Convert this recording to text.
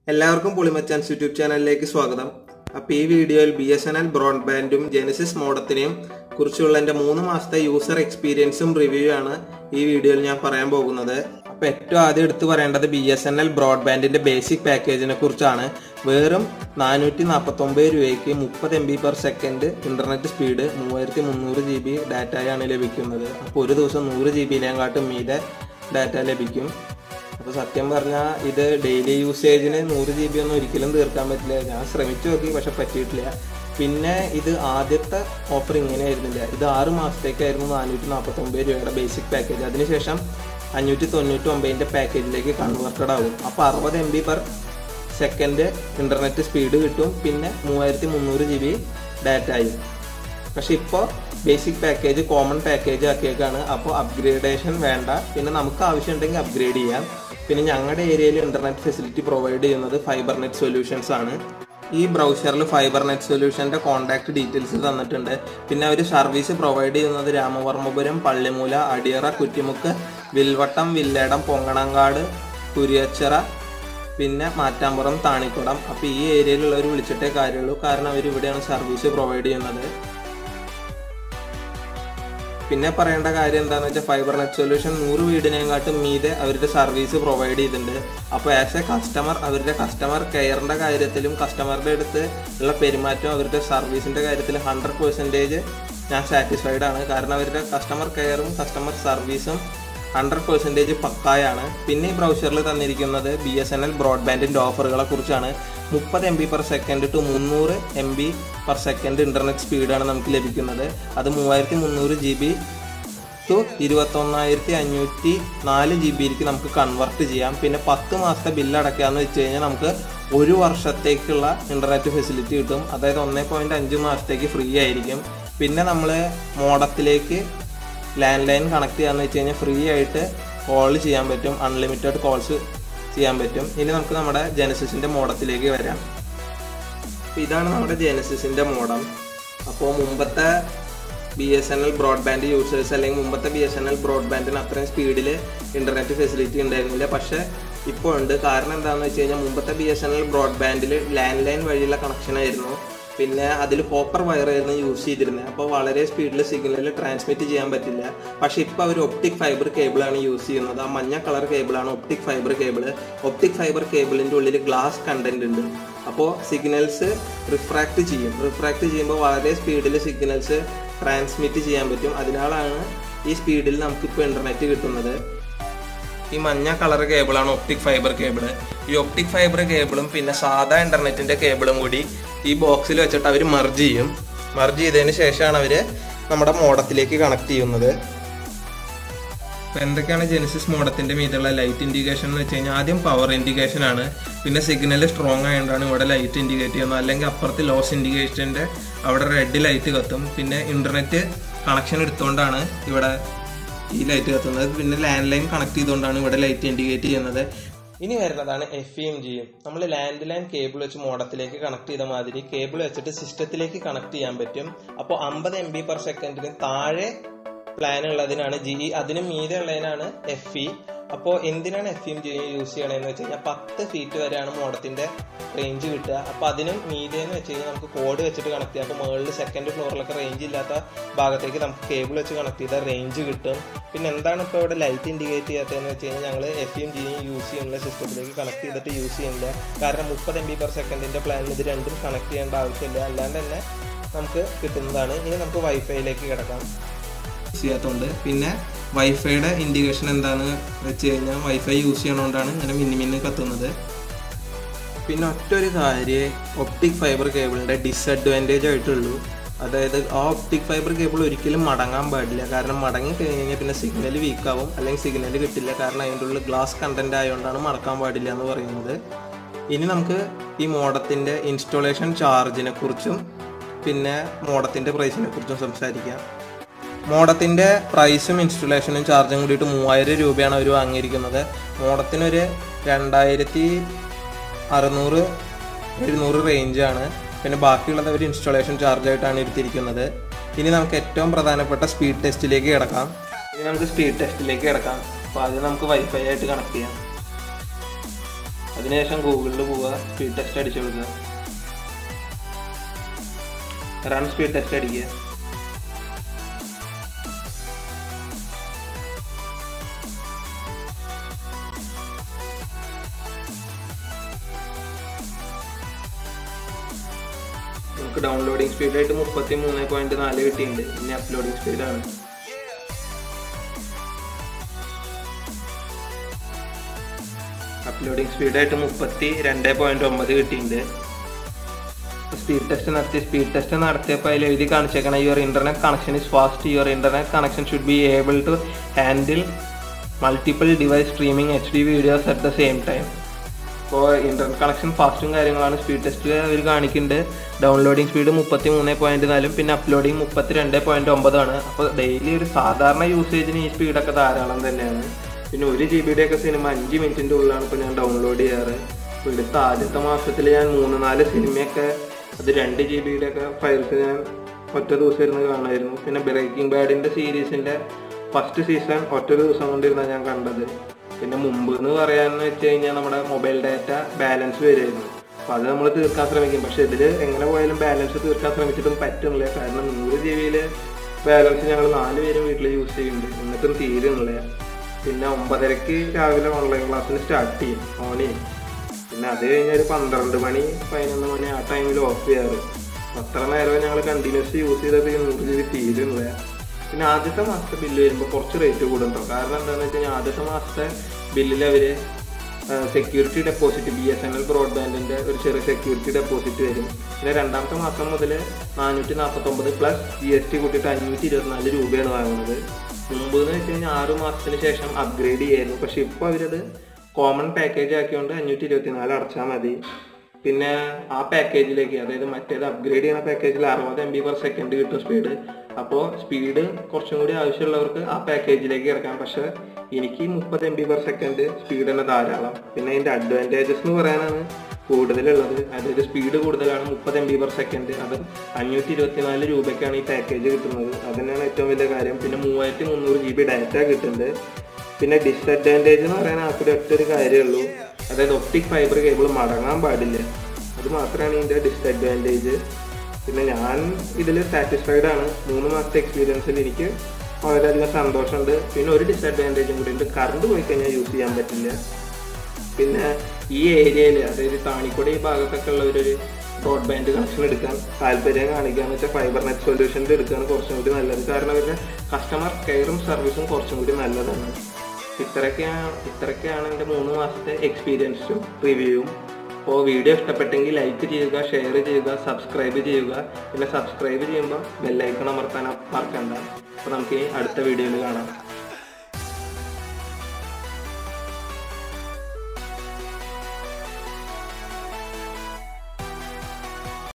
എല്ലാവർക്കും പുളിമച്ചാൻസ് യൂട്യൂബ് ചാനലിലേക്ക് സ്വാഗതം അപ്പോൾ ഈ വീഡിയോയിൽ ബി എസ് എൻ എൽ ബ്രോഡ്ബാൻഡും ജെനസിസ് മോഡത്തിനെയും കുറിച്ചുള്ള എൻ്റെ മൂന്ന് മാസത്തെ യൂസർ എക്സ്പീരിയൻസും റിവ്യൂ ആണ് ഈ വീഡിയോയിൽ ഞാൻ പറയാൻ പോകുന്നത് അപ്പോൾ ഏറ്റവും ആദ്യം എടുത്തു പറയേണ്ടത് ബി എസ് എൻ എൽ ബ്രോഡ്ബാൻഡിൻ്റെ ബേസിക് പാക്കേജിനെ കുറിച്ചാണ് വെറും നാനൂറ്റി നാൽപ്പത്തൊമ്പത് രൂപയ്ക്ക് മുപ്പത് M B per second internet speed മൂവായിരത്തി മുന്നൂറ് ജി ബി ഡാറ്റയാണ് ലഭിക്കുന്നത് അപ്പോൾ ഒരു ദിവസം നൂറ് ജി ബിയിലേക്കാട്ടും മീതെ ഡാറ്റ ലഭിക്കും അപ്പോൾ സത്യം പറഞ്ഞാൽ ഇത് ഡെയിലി യൂസേജിന് നൂറ് ജി ബി ഒന്നും ഒരിക്കലും തീർക്കാൻ പറ്റില്ല ഞാൻ ശ്രമിച്ചു നോക്കി പക്ഷെ പറ്റിയിട്ടില്ല പിന്നെ ഇത് ആദ്യത്തെ ഓഫർ ഇങ്ങനെ ആയിരുന്നില്ല ഇത് ആറ് മാസത്തേക്കായിരുന്നു നാനൂറ്റി നാൽപ്പത്തി ഒമ്പത് രൂപയുടെ ബേസിക് പാക്കേജ് അതിനുശേഷം അഞ്ഞൂറ്റി തൊണ്ണൂറ്റി ഒമ്പതിൻ്റെ പാക്കേജിലേക്ക് കൺവേർട്ടഡ് ആകും അപ്പോൾ അറുപത് M B per second internet speed കിട്ടും പിന്നെ മൂവായിരത്തി മുന്നൂറ് ജി ബി ഡാറ്റ ആയി പക്ഷെ ഇപ്പോൾ ബേസിക് പാക്കേജ് കോമൺ പാക്കേജ് ആക്കിയേക്കാണ് അപ്പോൾ അപ്ഗ്രേഡേഷൻ വേണ്ട പിന്നെ നമുക്ക് ആവശ്യമുണ്ടെങ്കിൽ അപ്ഗ്രേഡ് ചെയ്യാം പിന്നെ ഞങ്ങളുടെ ഏരിയയിൽ ഇന്റർനെറ്റ് ഫെസിലിറ്റി പ്രൊവൈഡ് ചെയ്യുന്നത് ഫൈബർ നെറ്റ് സൊല്യൂഷൻസ് ആണ് ഈ ബ്രൗസറിൽ ഫൈബർ നെറ്റ് സൊല്യൂഷന്റെ കോൺടാക്ട് ഡീറ്റെയിൽസ് തന്നിട്ടുണ്ട് പിന്നെ അവർ സർവീസ് പ്രൊവൈഡ് ചെയ്യുന്നത് രാമവർമ്മപുരം പള്ളിമൂല അടിയറ കുറ്റിമുക്ക് വിൽവട്ടം വില്ലേടം പൊങ്ങണങ്കാട് കുരിയച്ചിറ പിന്നെ മാറ്റാമ്പുറം താണിക്കുടം അപ്പോൾ ഈ ഏരിയയിലുള്ളവർ വിളിച്ചിട്ടേ കാര്യമുള്ളൂ കാരണം അവർ ഇവിടെയാണ് സർവീസ് പ്രൊവൈഡ് ചെയ്യുന്നത് പിന്നെ പറയേണ്ട കാര്യം എന്താണെന്ന് വെച്ചാൽ ഫൈബർ നെറ്റ് സൊല്യൂഷൻ നൂറ് വീടിനെക്കാട്ടും മീതെ അവരുടെ സർവീസ് പ്രൊവൈഡ് ചെയ്തിട്ടുണ്ട് അപ്പോൾ ആസ് എ കസ്റ്റമർ അവരുടെ കസ്റ്റമർ കെയറിൻ്റെ കാര്യത്തിലും കസ്റ്റമറുടെ അടുത്ത് ഉള്ള പെരുമാറ്റം അവരുടെ സർവീസിൻ്റെ കാര്യത്തിൽ ഹൺഡ്രഡ് പെർസെൻറ്റേജ് ഞാൻ സാറ്റിസ്ഫൈഡ് ആണ് കാരണം അവരുടെ കസ്റ്റമർ കെയറും കസ്റ്റമർ സർവീസും ഹൺഡ്രഡ് പെർസെൻറ്റേജ് പക്കായാണ് പിന്നെ ഈ ബ്രൗസറിൽ തന്നിരിക്കുന്നത് ബി എസ് എൻ എൽ ബ്രോഡ്ബാൻഡിൻ്റെ ഓഫറുകളെ കുറിച്ചാണ് മുപ്പത് M B per second to മുന്നൂറ് എം ബി പെർ സെക്കൻഡ് ഇൻ്റർനെറ്റ് സ്പീഡാണ് നമുക്ക് ലഭിക്കുന്നത് അത് മൂവായിരത്തി മുന്നൂറ് ജി ബി ടു ഇരുപത്തൊന്നായിരത്തി അഞ്ഞൂറ്റി നാല് ജി ബിയിലേക്ക് നമുക്ക് കൺവെർട്ട് ചെയ്യാം പിന്നെ പത്ത് മാസത്തെ ബില്ല് അടയ്ക്കാമെന്ന് വെച്ച് കഴിഞ്ഞാൽ നമുക്ക് ഒരു വർഷത്തേക്കുള്ള ഇൻ്റർനെറ്റ് ഫെസിലിറ്റി കിട്ടും അതായത് ഒന്നേ പോയിൻറ്റ് അഞ്ച് മാസത്തേക്ക് ഫ്രീ ആയിരിക്കും പിന്നെ നമ്മൾ മോഡത്തിലേക്ക് ലാൻഡ് ലൈൻ കണക്ട് ചെയ്യാന്ന് വെച്ച് കഴിഞ്ഞാൽ ഫ്രീ ആയിട്ട് കോൾ ചെയ്യാൻ പറ്റും അൺലിമിറ്റഡ് കോൾസ് ചെയ്യാൻ പറ്റും ഇനി നമുക്ക് നമ്മുടെ ജെനസിസിന്റെ മോഡത്തിലേക്ക് വരാം അപ്പോൾ ഇതാണ് നമ്മുടെ ജെനസിസിന്റെ മോഡം അപ്പോൾ മുമ്പത്തെ B S N L broadband users അല്ലെങ്കിൽ മുമ്പത്തെ ബി എസ് എൻ എൽ ബ്രോഡ്ബാൻഡിന് അത്രയും സ്പീഡിൽ ഇന്റർനെറ്റ് ഫെസിലിറ്റി ഉണ്ടായിരുന്നില്ല പക്ഷേ ഇപ്പോൾ ഉണ്ട് കാരണം എന്താണെന്ന് വെച്ച് കഴിഞ്ഞാൽ മുമ്പത്തെ ബി എസ് എൻ എൽ ബ്രോഡ്ബാൻഡിൽ ലാൻഡ് ലൈൻ വഴിയുള്ള കണക്ഷൻ ആയിരുന്നു പിന്നെ അതിൽ കോപ്പർ വയറായിരുന്നു യൂസ് ചെയ്തിരുന്നത് അപ്പോൾ വളരെ സ്പീഡിൽ സിഗ്നൽ ട്രാൻസ്മിറ്റ് ചെയ്യാൻ പറ്റില്ല പക്ഷേ ഇപ്പോൾ അവർ ഒപ്റ്റിക് ഫൈബർ കേബിളാണ് യൂസ് ചെയ്യുന്നത് ആ മഞ്ഞ കളർ കേബിളാണ് optic fibre cable optic fibre കേബിളിൻ്റെ ഉള്ളിൽ ഗ്ലാസ് കണ്ടന്റ് ഉണ്ട് അപ്പോൾ സിഗ്നൽസ് റിഫ്രാക്ട് ചെയ്യും റിഫ്രാക്ട് ചെയ്യുമ്പോൾ വളരെ സ്പീഡിൽ സിഗ്നൽസ് ട്രാൻസ്മിറ്റ് ചെയ്യാൻ പറ്റും അതിനാലാണ് ഈ സ്പീഡിൽ നമുക്കിപ്പോൾ ഇൻ്റർനെറ്റ് കിട്ടുന്നത് ഈ മഞ്ഞ കളർ കേബിളാണ് ഒപ്റ്റിക് ഫൈബർ കേബിൾ ഈ ഒപ്റ്റിക് ഫൈബർ കേബിളും പിന്നെ സാധാ ഇന്റർനെറ്റിന്റെ കേബിളും കൂടി ഈ ബോക്സിൽ വെച്ചിട്ട് അവർ മർജ് ചെയ്യും മർജ് ചെയ്തതിന് ശേഷമാണ് അവർ നമ്മുടെ മോഡത്തിലേക്ക് കണക്ട് ചെയ്യുന്നത് അപ്പോൾ എന്തൊക്കെയാണ് ജെനിസിസ് മോഡത്തിന്റെ മീതുള്ള ലൈറ്റ് ഇൻഡിക്കേഷൻ എന്ന് വെച്ച് കഴിഞ്ഞാൽ ആദ്യം പവർ ഇൻഡിക്കേഷൻ ആണ് പിന്നെ സിഗ്നൽ സ്ട്രോങ് ആയതുകൊണ്ടാണ് ഇവിടെ ലൈറ്റ് ഇൻഡിക്കേറ്റ് ചെയ്യുന്നത് അല്ലെങ്കിൽ അപ്പുറത്ത് ലോസ് ഇൻഡിക്കേഷന്റെ അവിടെ റെഡ് ലൈറ്റ് കത്തും പിന്നെ ഇന്റർനെറ്റ് കണക്ഷൻ എടുത്തുകൊണ്ടാണ് ഇവിടെ ഈ ലൈറ്റ് കത്തുന്നത് പിന്നെ ലാൻഡ് ലൈൻ കണക്ട് ചെയ്തുകൊണ്ടാണ് ഇവിടെ ലൈറ്റ് ഇൻഡിക്കേറ്റ് ചെയ്യുന്നത് ഇനി വരുന്നതാണ് എഫ് എം ജിയും നമ്മൾ ലാൻഡ് ലൈൻ കേബിൾ വെച്ച് മോഡത്തിലേക്ക് കണക്ട് ചെയ്ത മാതിരി കേബിൾ വെച്ചിട്ട് സിസ്റ്റത്തിലേക്ക് കണക്ട് ചെയ്യാൻ പറ്റും അപ്പോൾ അമ്പത് എം ബി പെർ സെക്കൻഡിന് താഴെ പ്ലാൻ ഉള്ളതിനാണ് ജി അതിന് മീതെ ഉള്ളതിനാണ് എഫ് ഇ അപ്പോൾ എന്തിനാണ് എഫ് എം ജി യൂസ് ചെയ്യണമെന്ന് വെച്ച് കഴിഞ്ഞാൽ പത്ത് ഫീറ്റ് വരെയാണ് മോഡത്തിന്റെ റേഞ്ച് കിട്ടുക അപ്പോൾ അതിനും മീതെ എന്ന് വെച്ച് കഴിഞ്ഞാൽ നമുക്ക് കോഡ് വെച്ചിട്ട് കണക്ട് ചെയ്യാം അപ്പോൾ മുകളിൽ സെക്കൻഡ് ഫ്ലോറിലൊക്കെ റേഞ്ച് ഇല്ലാത്ത ഭാഗത്തേക്ക് നമുക്ക് കേബിൾ വെച്ച് കണക്ട് ചെയ്താൽ റേഞ്ച് കിട്ടും പിന്നെ എന്താണ് ഇപ്പോൾ ഇവിടെ ലൈറ്റ് ഇൻഡിക്കേറ്റ് ചെയ്യാത്തതെന്ന് വെച്ച് കഴിഞ്ഞാൽ ഞങ്ങൾ എഫ് എം ജിയും യൂസ് ചെയ്യുന്ന സിസ്റ്റത്തിലേക്ക് കണക്ട് ചെയ്തിട്ട് യൂസ് ചെയ്യുന്നില്ല കാരണം മുപ്പത് എം ബി പെർ സെക്കൻഡിന്റെ പ്ലാനിൽ ഇത് രണ്ടും കണക്ട് ചെയ്യേണ്ട ആവശ്യമില്ല അല്ലാണ്ട് തന്നെ നമുക്ക് കിട്ടുന്നതാണ് ഇനി നമുക്ക് വൈഫൈയിലേക്ക് കിടക്കാം യൂസ് ചെയ്യാത്തതുകൊണ്ട് പിന്നെ വൈഫൈയുടെ ഇൻഡിക്കേഷൻ എന്താണെന്ന് വെച്ച് കഴിഞ്ഞാൽ വൈഫൈ യൂസ് ചെയ്യണോണ്ടാണ് ഇങ്ങനെ മിന്നി മിന്നി കത്തുന്നത് പിന്നെ ഒറ്റൊരു കാര്യം ഒപ്റ്റിക് ഫൈബർ കേബിളിൻ്റെ ഡിസഡ്വാൻറ്റേജ് ആയിട്ടുള്ളൂ അതായത് ആ ഒപ്റ്റിക് ഫൈബർ കേബിൾ ഒരിക്കലും മടങ്ങാൻ പാടില്ല കാരണം മടങ്ങി കഴിഞ്ഞ് കഴിഞ്ഞാൽ പിന്നെ സിഗ്നൽ വീക്കാവും അല്ലെങ്കിൽ സിഗ്നൽ കിട്ടില്ല കാരണം അതിൻ്റെ ഉള്ളിൽ ഗ്ലാസ് കണ്ടന്റ് ആയതുകൊണ്ടാണ് മടക്കാൻ പാടില്ല എന്ന് പറയുന്നത് ഇനി നമുക്ക് ഈ മോഡത്തിൻ്റെ ഇൻസ്റ്റോളേഷൻ ചാർജിനെ കുറിച്ചും പിന്നെ മോഡത്തിൻ്റെ പ്രൈസിനെ കുറിച്ചും സംസാരിക്കാം മോഡത്തിൻ്റെ പ്രൈസും ഇൻസ്റ്റലേഷനും ചാർജും കൂടിയിട്ട് മൂവായിരം രൂപയാണ് അവർ വാങ്ങിയിരിക്കുന്നത് മോഡത്തിനൊരു രണ്ടായിരത്തി അറുന്നൂറ് എഴുന്നൂറ് റേഞ്ചാണ് പിന്നെ ബാക്കിയുള്ളത് അവർ ഇൻസ്റ്റലേഷൻ ചാർജ് ആയിട്ടാണ് എടുത്തിരിക്കുന്നത് ഇനി നമുക്ക് ഏറ്റവും പ്രധാനപ്പെട്ട സ്പീഡ് ടെസ്റ്റിലേക്ക് കിടക്കാം ഇനി നമുക്ക് സ്പീഡ് ടെസ്റ്റിലേക്ക് കിടക്കാം അപ്പോൾ അത് നമുക്ക് വൈഫൈ ആയിട്ട് കണക്ട് ചെയ്യാം അത് അതിനുശേഷം ഗൂഗിളിൽ പോവുക സ്പീഡ് ടെസ്റ്റ് അടിച്ചു കൊടുക്കുക റൺ സ്പീഡ് ടെസ്റ്റ് അടിക്കുക നമുക്ക് ഡൗൺലോഡിങ് സ്പീഡായിട്ട് മുപ്പത്തി മൂന്ന് പോയിന്റ് നാല് കിട്ടിയിട്ടുണ്ട് ഇനി അപ്ലോഡിങ് സ്പീഡാണ് അപ്ലോഡിങ് സ്പീഡായിട്ട് മുപ്പത്തി രണ്ട് പോയിന്റ് ഒമ്പത് കിട്ടിയിട്ടുണ്ട് സ്പീഡ് ടെസ്റ്റ് നടത്തി സ്പീഡ് ടെസ്റ്റ് നടത്തിയപ്പോൾ അതിൽ എഴുതി കാണിച്ചേക്കണം your internet connection is fast your internet connection should be able to handle multiple device streaming H D videos at the same time ഇപ്പോൾ ഇന്റർനെറ്റ് കണക്ഷൻ ഫാസ്റ്റും കാര്യങ്ങളാണ് സ്പീഡ് ടെസ്റ്റ് അവർ കാണിക്കുന്നുണ്ട് downloading speed മുപ്പത്തി മൂന്ന് പോയിന്റ് നാലും പിന്നെ അപ്ലോഡിങ് മുപ്പത്തി രണ്ട് പോയിന്റ് ഒമ്പതാണ് അപ്പോൾ ഡെയിലി ഒരു സാധാരണ യൂസേജിന് ഈ സ്പീഡൊക്കെ ധാരാളം തന്നെയാണ് പിന്നെ ഒരു ജി ബിയുടെ ഒക്കെ സിനിമ അഞ്ച് മിനിറ്റിൻ്റെ ഉള്ളിലാണ് ഇപ്പോൾ ഞാൻ ഡൗൺലോഡ് ചെയ്യാറ് ഇപ്പോൾ എടുത്ത ആദ്യത്തെ മാസത്തിൽ ഞാൻ മൂന്ന് നാല് സിനിമയൊക്കെ അത് രണ്ട് ജി ബിയുടെ ഒക്കെ ഫയൽസ് ഞാൻ ഒറ്റ ദിവസം ഇരുന്ന് കാണുമായിരുന്നു പിന്നെ ബ്രേക്കിംഗ് ബാഡിൻ്റെ സീരീസിൻ്റെ ഫസ്റ്റ് സീസൺ ഒറ്റ ദിവസം കൊണ്ടിരുന്ന ഞാൻ കണ്ടത് പിന്നെ മുമ്പ് എന്ന് പറയാന്ന് വെച്ച് കഴിഞ്ഞാൽ നമ്മുടെ മൊബൈൽ ഡാറ്റ ബാലൻസ് വരുമായിരുന്നു അപ്പോൾ അത് നമ്മൾ തീർക്കാൻ ശ്രമിക്കും പക്ഷെ ഇതിൽ എങ്ങനെ പോയാലും ബാലൻസ് തീർക്കാൻ ശ്രമിച്ചിട്ടും പറ്റുന്നില്ല കാരണം നൂറ് ജി ബിയിൽ ബാലൻസ് ഞങ്ങൾ നാല് പേരും വീട്ടിൽ യൂസ് ചെയ്യുന്നുണ്ട് എന്നിട്ടും തീരുന്നില്ല പിന്നെ ഒമ്പതരക്ക് രാവിലെ ഓൺലൈൻ ക്ലാസ്സിന് സ്റ്റാർട്ട് ചെയ്യും ഓൺ ചെയ്യും പിന്നെ അത് കഴിഞ്ഞ് ഒരു പന്ത്രണ്ട് മണി പതിനൊന്ന് മണി ആ ടൈമിൽ ഓഫ് ചെയ്യാറ് അത്ര നേരം ഞങ്ങൾ കണ്ടിന്യൂസ് യൂസ് ചെയ്തത് ഈ നൂറ് ജി ബി തീരുന്നില്ല പിന്നെ ആദ്യത്തെ മാസത്തെ ബില്ല് വരുമ്പോൾ കുറച്ച് റേറ്റ് കൂടുന്നുണ്ടോ കാരണം എന്താണെന്ന് വെച്ച് കഴിഞ്ഞാൽ ആദ്യത്തെ മാസത്തെ ബില്ലിൽ അവർ security deposit B S N L ബ്രോഡ്ബാൻഡിൻ്റെ ഒരു ചെറിയ സെക്യൂരിറ്റി ഡെപ്പോസിറ്റ് വരും പിന്നെ രണ്ടാമത്തെ മാസം മുതൽ നാനൂറ്റി നാൽപ്പത്തൊമ്പത് പ്ലസ് ജി എസ് ടി കൂട്ടിയിട്ട് അഞ്ഞൂറ്റി ഇരുപത്തിനാല് രൂപയാണ് വാങ്ങുന്നത് മുമ്പ് എന്ന് വെച്ച് കഴിഞ്ഞാൽ ആറ് മാസത്തിന് ശേഷം അപ്ഗ്രേഡ് ചെയ്യായിരുന്നു പക്ഷെ ഇപ്പോൾ അവരത് കോമൺ പാക്കേജ് ആക്കിയോണ്ട് അഞ്ഞൂറ്റി ഇരുപത്തിനാല് അടച്ചാൽ മതി പിന്നെ ആ പാക്കേജിലേക്ക് അതായത് മറ്റേത് അപ്ഗ്രേഡ് ചെയ്യുന്ന പാക്കേജിൽ അറുപത് എം ബി പെർ സെക്കൻഡ് കിട്ടും സ്പീഡ് അപ്പോൾ സ്പീഡ് കുറച്ചും കൂടി ആവശ്യമുള്ളവർക്ക് ആ പാക്കേജിലേക്ക് കിടക്കാം പക്ഷെ എനിക്ക് മുപ്പത് M B per second speed തന്നെ ധാരാളം പിന്നെ അതിൻ്റെ അഡ്വാൻറ്റേജസ് എന്ന് പറയാനാണ് കൂടുതലുള്ളത് അതായത് സ്പീഡ് കൂടുതലാണ് മുപ്പത് എം ബി പെർ സെക്കൻഡ് അത് അഞ്ഞൂറ്റി ഇരുപത്തിനാല് രൂപയ്ക്കാണ് ഈ പാക്കേജ് കിട്ടുന്നത് അത് തന്നെയാണ് ഏറ്റവും വലിയ കാര്യം പിന്നെ മൂവായിരത്തി മുന്നൂറ് ജി ബി ഡാറ്റ കിട്ടുന്നുണ്ട് പിന്നെ ഡിസഡ്വാൻറ്റേജ് എന്ന് പറയാൻ ആക്കൊരു ഒറ്റൊരു കാര്യമുള്ളൂ അതായത് ഒപ്റ്റിക് ഫൈബർ കേബിൾ മടങ്ങാൻ പാടില്ല അത് മാത്രമാണ് ഇതിൻ്റെ ഡിസഡ്വാൻറ്റേജ് പിന്നെ ഞാൻ ഇതിൽ സാറ്റിസ്ഫൈഡ് ആണ് മൂന്ന് മാസത്തെ എക്സ്പീരിയൻസിൽ എനിക്ക് വളരെയധികം സന്തോഷമുണ്ട് പിന്നെ ഒരു ഡിസഡ്വാൻറ്റേജും കൂടി ഉണ്ട് കറണ്ട് പോയി കഴിഞ്ഞാൽ യൂസ് ചെയ്യാൻ പറ്റില്ല പിന്നെ ഈ ഏരിയയിൽ അതായത് താണിക്കുടി ഈ ഭാഗത്തൊക്കെ ഉള്ളവരൊരു ബ്രോഡ്ബാൻഡ് കണക്ഷൻ എടുക്കാൻ താല്പര്യം കാണിക്കാന്ന് വെച്ചാൽ ഫൈബർ നെറ്റ് സൊല്യൂഷൻ്റെ എടുക്കുകയാണ് കുറച്ചും കൂടി നല്ലത് കാരണം അവരുടെ കസ്റ്റമർ കെയറും സർവീസും കുറച്ചും കൂടി നല്ലതാണ് ഇത്രയൊക്കെയാണ് ഇത്രയൊക്കെയാണ് എൻ്റെ മൂന്ന് മാസത്തെ എക്സ്പീരിയൻസും റിവ്യൂവും അപ്പോൾ വീഡിയോ ഇഷ്ടപ്പെട്ടെങ്കിൽ ലൈക്ക് ചെയ്യുക ഷെയർ ചെയ്യുക സബ്സ്ക്രൈബ് ചെയ്യുക പിന്നെ സബ്സ്ക്രൈബ് ചെയ്യുമ്പോൾ ബെല്ലൈക്കൺ അമർത്താൻ മറക്കണ്ട അപ്പോൾ നമുക്ക് ഇനി അടുത്ത വീഡിയോയിൽ കാണാം